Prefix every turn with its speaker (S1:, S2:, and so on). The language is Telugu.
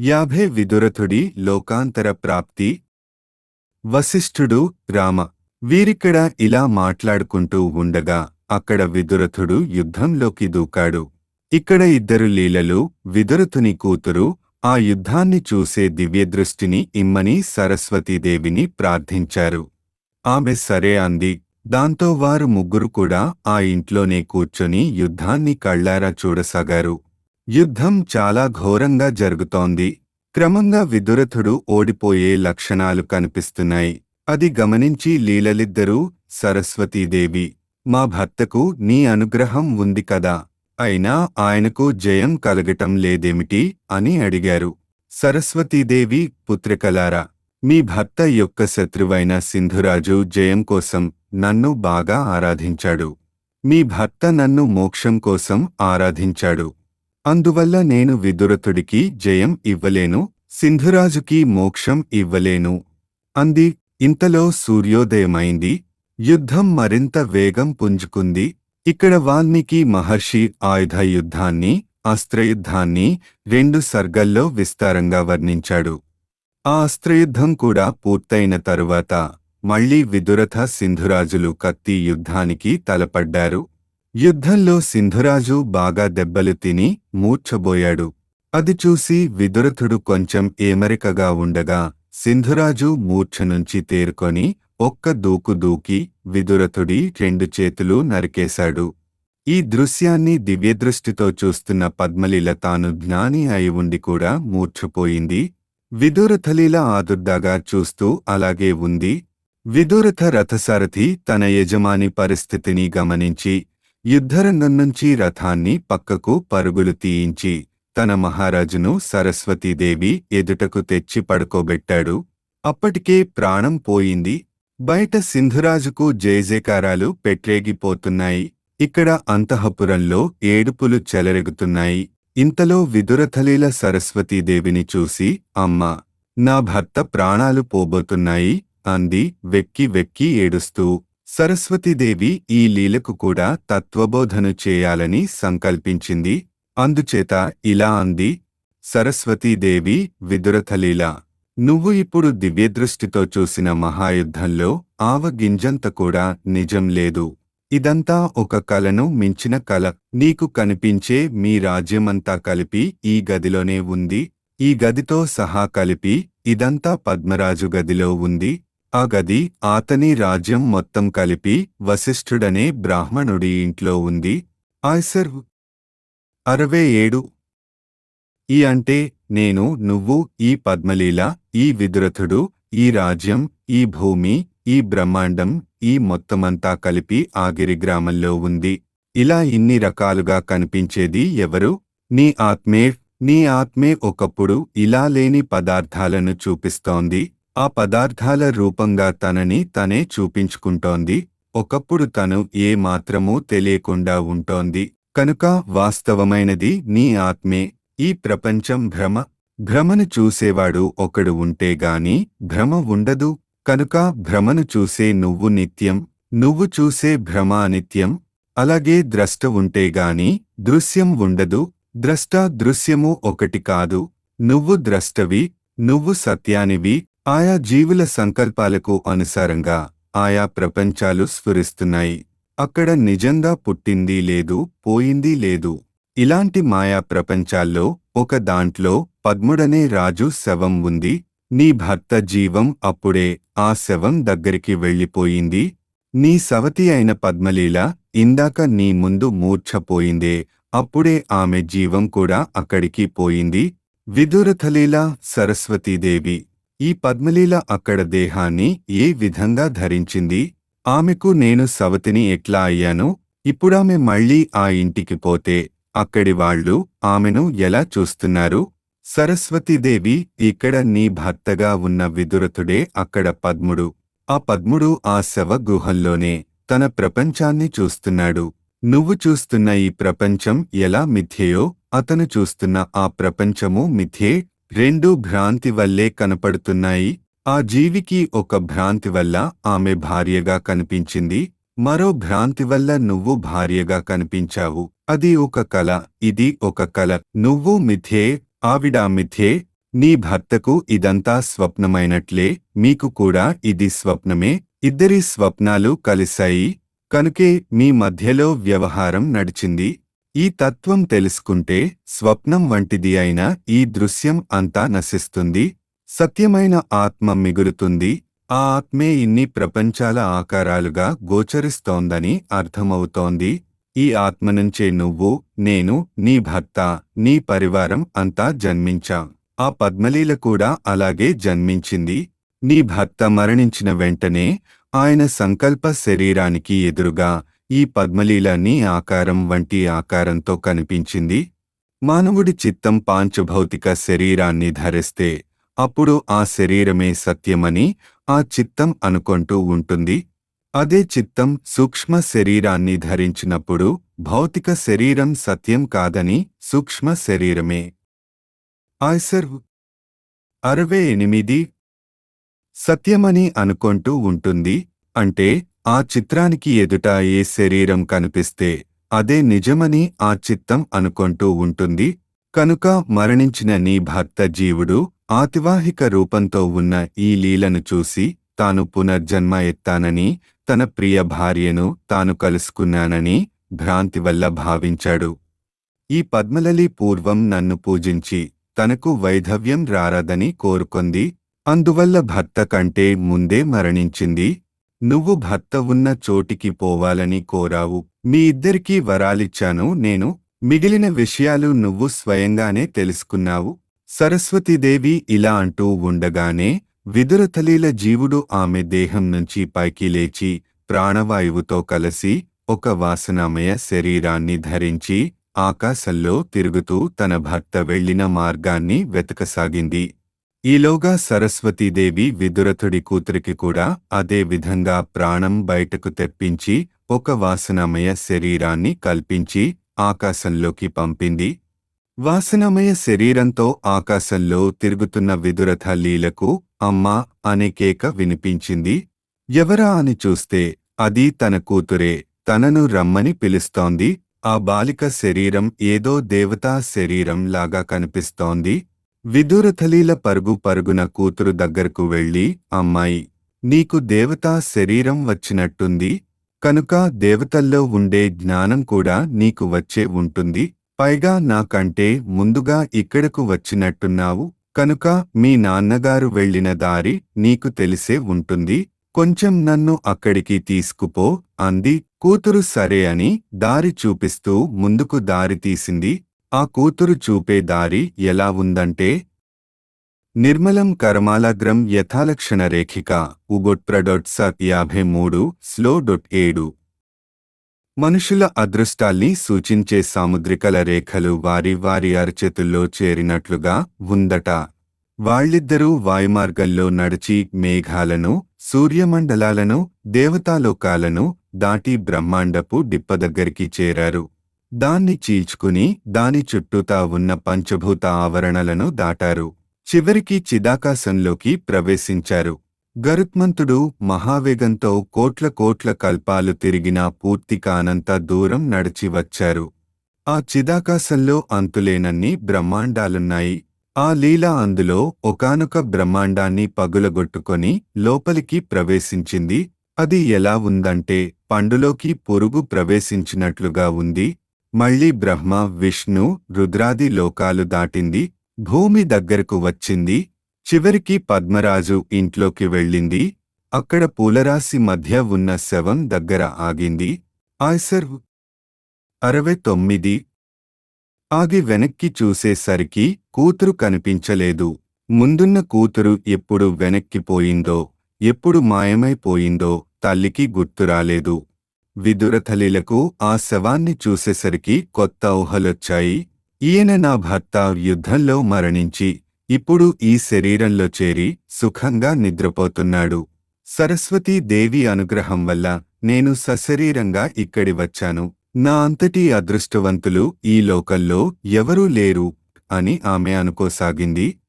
S1: యాభై విదురథుడి లోకాంతర ప్రాప్తి వశిష్ఠుడు రామ వీరిక్కడ ఇలా మాట్లాడుకుంటూ ఉండగా అక్కడ విదురథుడు యుద్ధంలోకి దూకాడు ఇక్కడ ఇద్దరు లీలలు విదురథుని కూతురు ఆ యుద్ధాన్ని చూసే దివ్యదృష్టిని ఇమ్మని సరస్వతీదేవిని ప్రార్థించారు ఆమె సరే అంది దాంతో వారు ముగ్గురు కూడా ఆ ఇంట్లోనే కూర్చొని యుద్ధాన్ని కళ్ళారా చూడసాగారు యుద్ధం చాలా ఘోరంగా జరుగుతోంది క్రమంగా విదురథుడు ఓడిపోయే లక్షణాలు కనిపిస్తున్నాయి అది గమనించి లీలలిద్దరూ సరస్వతీదేవి మా భర్తకు నీ అనుగ్రహం ఉంది కదా అయినా ఆయనకు జయం కలగటం లేదేమిటి అని అడిగారు సరస్వతీదేవి పుత్రికలారా మీ భర్త యొక్క శత్రువైన సింధురాజు జయం కోసం నన్ను బాగా ఆరాధించాడు మీ భర్త నన్ను మోక్షం కోసం ఆరాధించాడు అందువల్ల నేను విదురతుడికి జయం ఇవ్వలేను సింధురాజుకి మోక్షం ఇవ్వలేను అంది ఇంతలో సూర్యోదయమైంది యుద్ధం మరింత వేగం పుంజుకుంది ఇక్కడ వాల్మీకి మహర్షి ఆయుధ యుద్ధాన్ని అస్త్రయుద్ధాన్ని రెండు సర్గల్లో విస్తారంగా వర్ణించాడు ఆ అస్త్రయుద్ధం కూడా పూర్తయిన తరువాత మళ్లీ విదురథ సింధురాజులు కత్తి యుద్ధానికి తలపడ్డారు యుద్ధంలో సింధురాజు బాగా దెబ్బలు తిని మూర్ఛబోయాడు అది చూసి విదురథుడు కొంచెం ఏమరికగా ఉండగా సింధురాజు మూర్ఛ నుంచి తేరుకొని ఒక్క దూకు దూకి విదురథుడి రెండు చేతులు నరికేశాడు ఈ దృశ్యాన్ని దివ్యదృష్టితో చూస్తున్న పద్మలీల తాను జ్ఞాని అయి ఉండి కూడా మూర్ఛపోయింది విదురథలీల ఆదుర్దాగా చూస్తూ అలాగే ఉంది విదురథ రథసారథి తన యజమాని పరిస్థితిని గమనించి యుద్ధరంగం నుంచి రథాన్ని పక్కకు పరుగులు తీయించి తన మహారాజును సరస్వతీదేవి ఎదుటకు తెచ్చి పడుకోబెట్టాడు అప్పటికే ప్రాణం పోయింది బయట సింధురాజుకు జయజయకారాలు పెట్టేగిపోతున్నాయి ఇక్కడ అంతఃపురంలో ఏడుపులు చెలరెగుతున్నాయి ఇంతలో విదురథలీల సరస్వతీదేవిని చూసి అమ్మా నా భర్త ప్రాణాలు పోబోతున్నాయి అంది వెక్కి వెక్కి ఏడుస్తూ సరస్వతీదేవి ఈ లీలకు కూడా తత్వబోధను చేయాలని సంకల్పించింది అందుచేత ఇలా అంది సరస్వతీదేవి విదురథలీల నువ్వు ఇప్పుడు దివ్యదృష్టితో చూసిన మహాయుద్ధంలో ఆవ గింజంత కూడా నిజం లేదు ఇదంతా ఒక కలను మించిన కల నీకు కనిపించే మీ రాజ్యమంతా కలిపి ఈ గదిలోనే ఉంది ఈ గదితో సహా కలిపి ఇదంతా పద్మరాజు గదిలో ఉంది ఆ గది ఆతని రాజ్యం మొత్తం కలిపి వశిష్ఠుడనే బ్రాహ్మణుడి ఇంట్లో ఉంది ఆయ్సర్ అరవై ఏడు ఈ అంటే నేను నువ్వు ఈ పద్మలీల ఈ విదురథుడు ఈ రాజ్యం ఈ భూమి ఈ బ్రహ్మాండం ఈ మొత్తమంతా కలిపి ఆగిరి గ్రామంలో ఉంది ఇలా ఇన్ని రకాలుగా కనిపించేది ఎవరు నీ ఆత్మే నీ ఆత్మే ఒకప్పుడు ఇలా లేని పదార్థాలను చూపిస్తోంది ఆ పదార్థాల రూపంగా తనని తనే చూపించుకుంటోంది ఒకప్పుడు తను ఏ మాత్రమూ తెలియకుండా ఉంటోంది కనుక వాస్తవమైనది నీ ఆత్మే ఈ ప్రపంచం భ్రమ భ్రమను చూసేవాడు ఒకడు ఉంటే గాని భ్రమ ఉండదు కనుక భ్రమను చూసే నువ్వు నిత్యం నువ్వు చూసే భ్రమ అనిత్యం అలాగే ద్రష్ట ఉంటే గాని దృశ్యం ఉండదు ద్రష్ట దృశ్యము ఒకటి కాదు నువ్వు ద్రష్టవి నువ్వు సత్యానివి ఆయా జీవుల సంకల్పాలకు అనుసారంగా ఆయా ప్రపంచాలు స్ఫురిస్తున్నాయి అక్కడ నిజంగా పుట్టింది లేదు పోయింది లేదు ఇలాంటి మాయా ప్రపంచాల్లో ఒక దాంట్లో పద్ముడనే రాజు శవం ఉంది నీ భర్త జీవం అప్పుడే ఆ శవం దగ్గరికి వెళ్ళిపోయింది నీ సవతి అయిన పద్మలీల ఇందాక నీ ముందు మూర్ఛపోయిందే అప్పుడే ఆమె జీవం కూడా అక్కడికి పోయింది విదురథలీల సరస్వతీదేవి ఈ పద్మలీల అక్కడ దేహాన్ని ఏ విధంగా ధరించింది ఆమెకు నేను సవతిని ఎట్లా అయ్యాను ఇప్పుడామె మళ్ళీ ఆ ఇంటికి పోతే అక్కడి వాళ్ళు ఆమెను ఎలా చూస్తున్నారు సరస్వతీదేవి ఇక్కడ నీ భర్తగా ఉన్న విదురతుడే అక్కడ పద్ముడు ఆ పద్ముడు ఆ శవ గుహంలోనే తన ప్రపంచాన్ని చూస్తున్నాడు నువ్వు చూస్తున్న ఈ ప్రపంచం ఎలా మిథ్యయో అతను చూస్తున్న ఆ ప్రపంచము మిథ్యే రెండూ భ్రాంతి వల్లే కనపడుతున్నాయి ఆ జీవికి ఒక భ్రాంతి వల్ల ఆమె భార్యగా కనిపించింది మరో భ్రాంతి వల్ల నువ్వు భార్యగా కనిపించావు అది ఒక కల ఇది ఒక కల నువ్వు మిథ్యే ఆవిడ మిథ్యే నీ భర్తకు ఇదంతా స్వప్నమైనట్లే మీకు కూడా ఇది స్వప్నమే ఇద్దరి స్వప్నాలు కలిశాయి కనుకే మీ మధ్యలో వ్యవహారం నడిచింది ఈ తత్వం తెలుసుకుంటే స్వప్నం వంటిది అయిన ఈ దృశ్యం అంతా నశిస్తుంది సత్యమైన ఆత్మ మిగులుతుంది ఆ ఆత్మే ఇన్ని ప్రపంచాల ఆకారాలుగా గోచరిస్తోందని అర్థమవుతోంది ఈ ఆత్మ నుంచే నువ్వు నేను నీ భర్త నీ పరివారం అంతా జన్మించాం ఆ పద్మలీల కూడా అలాగే జన్మించింది నీ భర్త మరణించిన వెంటనే ఆయన సంకల్ప శరీరానికి ఎదురుగా ఈ పద్మలీల నీ ఆకారం వంటి ఆకారంతో కనిపించింది మానవుడి చిత్తం పాంచభౌతిక శరీరాన్ని ధరిస్తే అప్పుడు ఆ శరీరమే సత్యమని ఆ చిత్తం అనుకొంటూ ఉంటుంది అదే చిత్తం సూక్ష్మ శరీరాన్ని ధరించినప్పుడు భౌతిక శరీరం సత్యం కాదని సూక్ష్మ శరీరమే ఆయ్సర్ అరవై ఎనిమిది సత్యమని అనుకొంటూ ఉంటుంది అంటే ఆ చిత్రానికి ఎదుట ఏ శరీరం కనిపిస్తే అదే నిజమని ఆ చిత్తం అనుకొంటూ ఉంటుంది కనుక మరణించిన నీ భర్త జీవుడు ఆతివాహిక రూపంతో ఉన్న ఈ లీలను చూసి తాను పునర్జన్మ ఎత్తానని తన ప్రియ భార్యను తాను కలుసుకున్నానని భ్రాంతి వల్ల భావించాడు ఈ పద్మలలి పూర్వం నన్ను పూజించి తనకు వైధవ్యం రారదని కోరుకొంది అందువల్ల భర్త కంటే ముందే మరణించింది నువ్వు భర్త ఉన్న చోటికి పోవాలని కోరావు మీ ఇద్దరికీ వరాలిచ్చాను నేను మిగిలిన విషయాలు నువ్వు స్వయంగానే తెలుసుకున్నావు సరస్వతీదేవి ఇలా అంటూ ఉండగానే విదురతలీల జీవుడు ఆమె దేహం నుంచి పైకి లేచి ప్రాణవాయువుతో కలసి ఒక వాసనామయ శరీరాన్ని ధరించి ఆకాశంలో తిరుగుతూ తన భర్త వెళ్లిన మార్గాన్ని వెతకసాగింది ఈలోగా సరస్వతీదేవి విదురథుడి కూతురికి కూడా అదే విధంగా ప్రాణం బయటకు తెప్పించి ఒక వాసనామయ శరీరాన్ని కల్పించి ఆకాశంలోకి పంపింది వాసనమయ శరీరంతో ఆకాశంలో తిరుగుతున్న విదురథ లీలకు అమ్మా అనే కేక వినిపించింది ఎవరా అని చూస్తే అది తన కూతురే తనను రమ్మని పిలుస్తోంది ఆ బాలిక శరీరం ఏదో దేవతా శరీరం లాగా కనిపిస్తోంది విదురథలీల పరుగు పరుగున కూతురు దగ్గరకు వెళ్ళి అమ్మాయి నీకు దేవతా శరీరం వచ్చినట్టుంది కనుక దేవతల్లో ఉండే జ్ఞానం కూడా నీకు వచ్చే ఉంటుంది పైగా నాకంటే ముందుగా ఇక్కడకు వచ్చినట్టున్నావు కనుక మీ నాన్నగారు వెళ్ళిన దారి నీకు తెలిసే ఉంటుంది కొంచెం నన్ను అక్కడికి తీసుకుపో అంది కూతురు సరే అని దారి చూపిస్తూ ముందుకు దారి తీసింది ఆ కూతురు చూపే దారి ఎలా ఉందంటే నిర్మలం కర్మాలగ్రం యథాలక్షణ రేఖిక ఉగొట్ప్రడొట్ సత్ యాభై మూడు స్లో డొట్ ఏడు మనుషుల అదృష్టాల్ని సూచించే సాముద్రికల రేఖలు వారి వారి అరచేతుల్లో చేరినట్లుగా ఉందట వాళ్ళిద్దరూ వాయుమార్గంలో నడిచి మేఘాలను సూర్యమండలాలను దేవతాలోకాలను దాటి బ్రహ్మాండపు డిప్ప దగ్గరికి చేరారు దాన్ని చీల్చుకుని దాని చుట్టూతా ఉన్న పంచభూత ఆవరణలను దాటారు చివరికి చిదాకాశంలోకి ప్రవేశించారు గరుత్మంతుడు మహావేగంతో కోట్ల కోట్ల కల్పాలు తిరిగినా పూర్తిగా అనంత దూరం నడిచి వచ్చారు ఆ చిదాకాశంలో అంతులేనన్ని బ్రహ్మాండాలున్నాయి ఆ లీల అందులో ఒకానొక బ్రహ్మాండాన్ని పగులగొట్టుకొని లోపలికి ప్రవేశించింది అది ఎలా ఉందంటే పండులోకి పురుగు ప్రవేశించినట్లుగా ఉంది మళ్ళీ బ్రహ్మ విష్ణు రుద్రాది లోకాలు దాటింది భూమి దగ్గరకు వచ్చింది చివరికి పద్మరాజు ఇంట్లోకి వెళ్ళింది అక్కడ పూలరాశి మధ్య ఉన్న శవం దగ్గర ఆగింది ఆయ్సర్ అరవై తొమ్మిది ఆగి వెనక్కి చూసేసరికి కూతురు కనిపించలేదు ముందున్న కూతురు ఎప్పుడు వెనక్కిపోయిందో ఎప్పుడు మాయమైపోయిందో తల్లికి గుర్తురాలేదు విదురథలిలకు ఆ శవాన్ని చూసేసరికి కొత్త ఊహలొచ్చాయి ఈయన నా భర్త యుద్ధంలో మరణించి ఇప్పుడు ఈ శరీరంలో చేరి సుఖంగా నిద్రపోతున్నాడు సరస్వతీ దేవి అనుగ్రహం వల్ల నేను సశరీరంగా ఇక్కడి వచ్చాను నా అంతటి అదృష్టవంతులు ఈ లోకల్లో ఎవరూ లేరు అని ఆమె అనుకోసాగింది